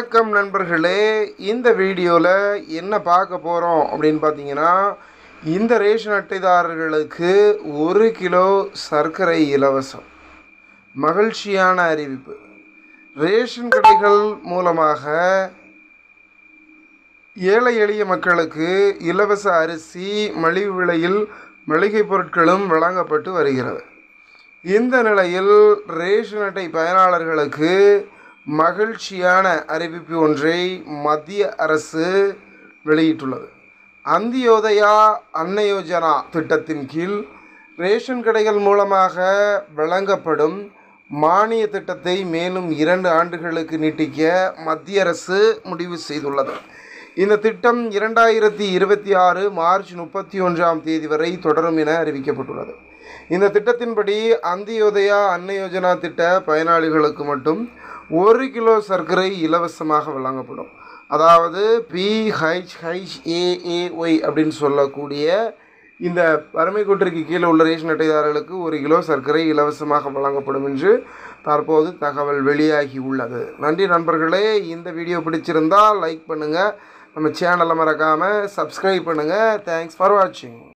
வணக்கம் நண்பர்களே இந்த வீடியோவில் என்ன பார்க்க போகிறோம் அப்படின்னு பார்த்தீங்கன்னா இந்த ரேஷன் அட்டைதாரர்களுக்கு ஒரு கிலோ சர்க்கரை இலவசம் மகிழ்ச்சியான அறிவிப்பு ரேஷன் கடைகள் மூலமாக ஏழை எளிய மக்களுக்கு இலவச அரிசி மலிவு விலையில் மளிகை பொருட்களும் வழங்கப்பட்டு வருகிறது இந்த நிலையில் ரேஷன் அட்டை பயனாளர்களுக்கு மகிழ்ச்சியான அறிவிப்பு ஒன்றை மத்திய அரசு வெளியிட்டுள்ளது அந்தியோதயா அன்னயோஜனா திட்டத்தின் கீழ் ரேஷன் கடைகள் மூலமாக வழங்கப்படும் மானிய திட்டத்தை மேலும் இரண்டு ஆண்டுகளுக்கு நீட்டிக்க மத்திய அரசு முடிவு செய்துள்ளது இந்த திட்டம் இரண்டாயிரத்தி இருபத்தி ஆறு மார்ச் முப்பத்தி ஒன்றாம் தேதி வரை தொடரும் என அறிவிக்கப்பட்டுள்ளது இந்த திட்டத்தின்படி அந்தியோதயா அன்ன யோஜனா திட்ட பயனாளிகளுக்கு மட்டும் ஒரு கிலோ சர்க்கரை இலவசமாக வழங்கப்படும் அதாவது பிஹெச்ஹெச்ஏஏஒய் அப்படின்னு சொல்லக்கூடிய இந்த வறுமை கோட்டிற்கு கீழே உள்ள ரேஷன் அட்டைதாரர்களுக்கு ஒரு கிலோ சர்க்கரை இலவசமாக வழங்கப்படும் என்று தற்போது தகவல் வெளியாகி உள்ளது நன்றி நண்பர்களே இந்த வீடியோ பிடிச்சிருந்தால் லைக் பண்ணுங்கள் நம்ம சேனலை மறக்காமல் சப்ஸ்கிரைப் பண்ணுங்கள் தேங்க்ஸ் ஃபார் வாட்சிங்